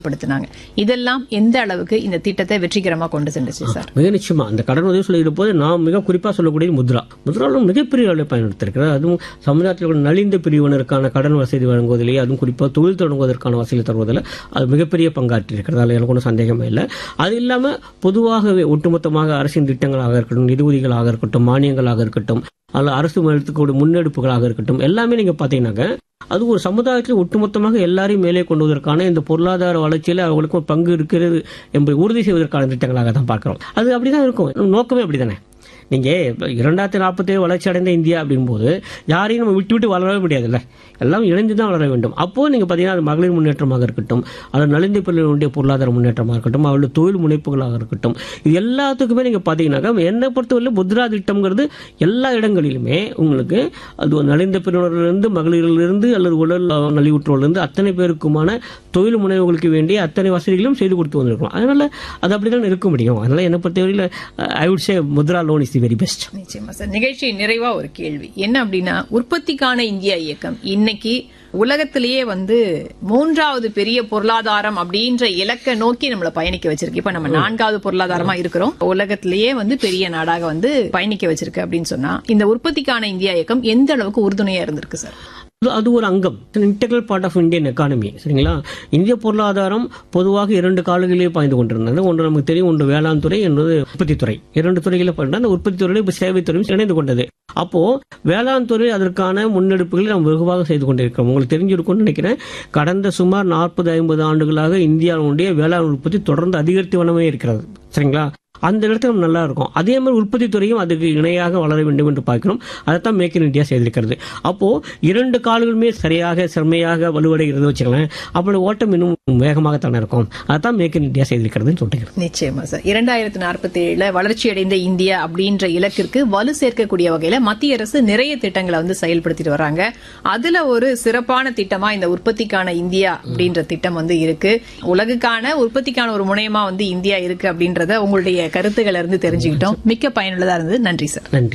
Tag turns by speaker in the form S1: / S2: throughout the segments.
S1: படுத்தினாங்க இதெல்லாம் எந்த அளவுக்கு இந்த திட்டத்தை வெற்றிகரமா கொண்டு சென்றுச்சு சார்
S2: மிக நிச்சயமா அந்த கடன் உதவி சொல்லிட்டு போது நான் மிக குறிப்பா சொல்லக்கூடியது முத்ரா முத்ராவில் மிகப்பெரிய அளவில் பயன்படுத்திருக்கிறது அதுவும் சமுதாயத்தில் உள்ள நலிந்த பிரிவினருக்கான கடன் வசதி வழங்குவதிலேயே அதுவும் குறிப்பாக தொழில் தொடங்குவதற்கான வசதி தருவதில் அது மிகப்பெரிய பங்காற்றி இருக்கிறது அதில் எனக்கு ஒன்றும் சந்தேகமே இல்லை அது இல்லாமல் பொதுவாகவே ஒட்டுமொத்தமாக அரசின் திட்டங்களாக இருக்கட்டும் நிதியுதவிகளாக இருக்கட்டும் மானியங்களாக இருக்கட்டும் அல்ல அரசு எடுத்துக்கூடிய முன்னெடுப்புகளாக இருக்கட்டும் எல்லாமே நீங்க பாத்தீங்கன்னாக்க அது ஒரு சமுதாயத்தில் ஒட்டுமொத்தமாக எல்லாரையும் மேலே கொண்டு வருவதற்கான இந்த பொருளாதார வளர்ச்சியில் அவங்களுக்கு ஒரு பங்கு இருக்கிறது என்பதை உறுதி செய்வதற்கான திட்டங்களாக தான் பார்க்கிறோம் அது அப்படிதான் இருக்கும் நோக்கமே அப்படிதானே நீங்க இப்ப இரண்டாயிரத்தி நாற்பத்தி ஏழு வளர்ச்சி அடைந்த இந்தியா அப்படிங்கும்போது யாரையும் நம்ம விட்டு விட்டு வளரவே முடியாதுல்ல எல்லாம் இணைந்து தான் வளர வேண்டும் அப்போ நீங்க பாத்தீங்கன்னா அது மகளிர் முன்னேற்றமாக இருக்கட்டும் அது நலிந்த பிள்ளைகளுடைய பொருளாதார முன்னேற்றமாக இருக்கட்டும் அவருடைய தொழில் முனைப்புகளாக இருக்கட்டும் இது எல்லாத்துக்குமே நீங்க பாத்தீங்கன்னாக்கா என்னை பொறுத்தவரை முத்ரா திட்டம்ங்கிறது எல்லா இடங்களிலுமே உங்களுக்கு அது ஒரு நலிந்த பிரிவினரிலிருந்து மகளிரிலிருந்து அல்லது உடல் நலிவுற்றோரிலிருந்து அத்தனை பேருக்குமான தொழில் முனைவுகளுக்கு வேண்டிய அத்தனை வசதிகளும் செய்து கொடுத்து வந்திருக்கிறோம் அதனால அது அப்படிதான் இருக்க முடியும் அதனால என்னை பொறுத்தவரையில் I would say Mudra loan is the very best
S1: நிச்சயமா சார் நிகழ்ச்சி நிறைவா ஒரு கேள்வி என்ன அப்படின்னா உற்பத்திக்கான இந்தியா இயக்கம் இன்னைக்கு உலகத்திலேயே வந்து மூன்றாவது பெரிய பொருளாதாரம் அப்படின்ற இலக்கை நோக்கி நம்மள பயணிக்க வச்சிருக்கு இப்ப நம்ம நான்காவது பொருளாதாரமா இருக்கிறோம் உலகத்திலேயே வந்து பெரிய நாடாக வந்து பயணிக்க வச்சிருக்கு அப்படின்னு சொன்னா இந்த உற்பத்திக்கான இந்தியா இயக்கம் எந்த அளவுக்கு உறுதுணையா இருந்திருக்கு சார்
S2: அது- அது ஒரு அங்கம் integral part of Indian economy சரிங்களா இந்திய பொருளாதாரம் பொதுவாக இரண்டு காலங்களிலே பாய்ந்து கொண்டிருந்தது ஒன்று நமக்கு தெரியும் ஒன்று வேளாண் துறை என்பது உற்பத்தி துறை இரண்டு துறைகளை பண்ண அந்த உற்பத்தி துறையில் இப்போ சேவை துறையும் இணைந்து கொண்டது அப்போ வேளாண் துறை அதற்கான முன்னெடுப்புகளை நாம் வெகுவாக செய்து கொண்டிருக்கிறோம் உங்களுக்கு தெரிஞ்சிருக்கும்னு நினைக்கிறேன் கடந்த சுமார் நாற்பது ஐம்பது ஆண்டுகளாக இந்தியாவுடைய வேளாண் உற்பத்தி தொடர்ந்து அதிகரித்து வனமே இருக்கிறது சரிங்களா அந்த இடத்துல நம்ம நல்லா இருக்கும் அதே மாதிரி உற்பத்தி துறையும் அதுக்கு இணையாக வளர வேண்டும் என்று பார்க்கிறோம் அதைத்தான் மேக் இன் இந்தியா செய்திருக்கிறது அப்போ இரண்டு கால்களுமே சரியாக செம்மையாக வலுவடைகிறது வச்சுக்கலாம் அப்படி ஓட்டம் இன்னும் வேகமாகத்தானே இருக்கும் அதைத்தான் மேக் இன் இந்தியா செய்திருக்கிறதுன்னு சொல்லிக்கிறேன்
S1: நிச்சயமா சார் இரண்டாயிரத்தி நாற்பத்தி ஏழுல வளர்ச்சி அடைந்த இந்தியா அப்படின்ற இலக்கிற்கு வலு சேர்க்கக்கூடிய வகையில மத்திய அரசு நிறைய திட்டங்களை வந்து செயல்படுத்திட்டு வராங்க அதுல ஒரு சிறப்பான திட்டமா இந்த உற்பத்திக்கான இந்தியா அப்படின்ற திட்டம் வந்து இருக்கு உலகுக்கான உற்பத்திக்கான ஒரு முனையமா வந்து இந்தியா இருக்கு அப்படின்றத உங்களுடைய கருத்துக்களை இருந்து தெரிஞ்சுக்கிட்டோம் மிக்க பயனுள்ளதா இருந்தது நன்றி சார்
S2: நன்றி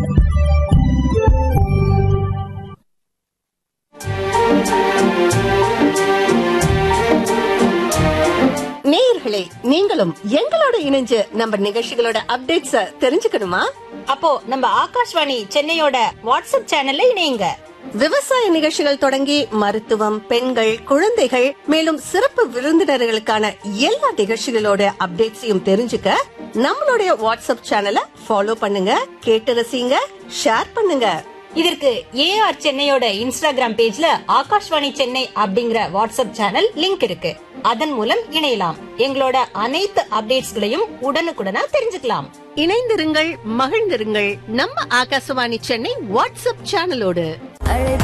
S3: நேயர்களே நீங்களும் எங்களோட இணைஞ்சு நம்ம நிகழ்ச்சிகளோட அப்டேட்ஸ தெரிஞ்சுக்கணுமா
S4: அப்போ நம்ம ஆகாஷ்வாணி சென்னையோட வாட்ஸ்அப் சேனல்ல இணையுங்க
S3: விவசாய நிகழ்ச்சிகள் தொடங்கி மருத்துவம் பெண்கள் குழந்தைகள் மேலும் சிறப்பு விருந்தினர்களுக்கான எல்லா நிகழ்ச்சிகளோட அப்டேட்ஸையும் தெரிஞ்சுக்க நம்மளுடைய வாட்ஸ்அப் சேனலை ஃபாலோ பண்ணுங்க கேட்டு ரசிங்க ஷேர் பண்ணுங்க
S4: இதற்கு ஏஆர் சென்னையோட இன்ஸ்டாகிராம் பேஜ்ல ஆகாஷ்வாணி சென்னை அப்படிங்கிற வாட்ஸ்அப் சேனல் லிங்க் இருக்கு அதன் மூலம் இணையலாம் எங்களோட அனைத்து அப்டேட்ஸ்களையும் உடனுக்குடனா தெரிஞ்சுக்கலாம்
S3: இணைந்திருங்கள் மகிழ்ந்திருங்கள் நம்ம ஆகாசவாணி சென்னை வாட்ஸ்அப் சேனலோடு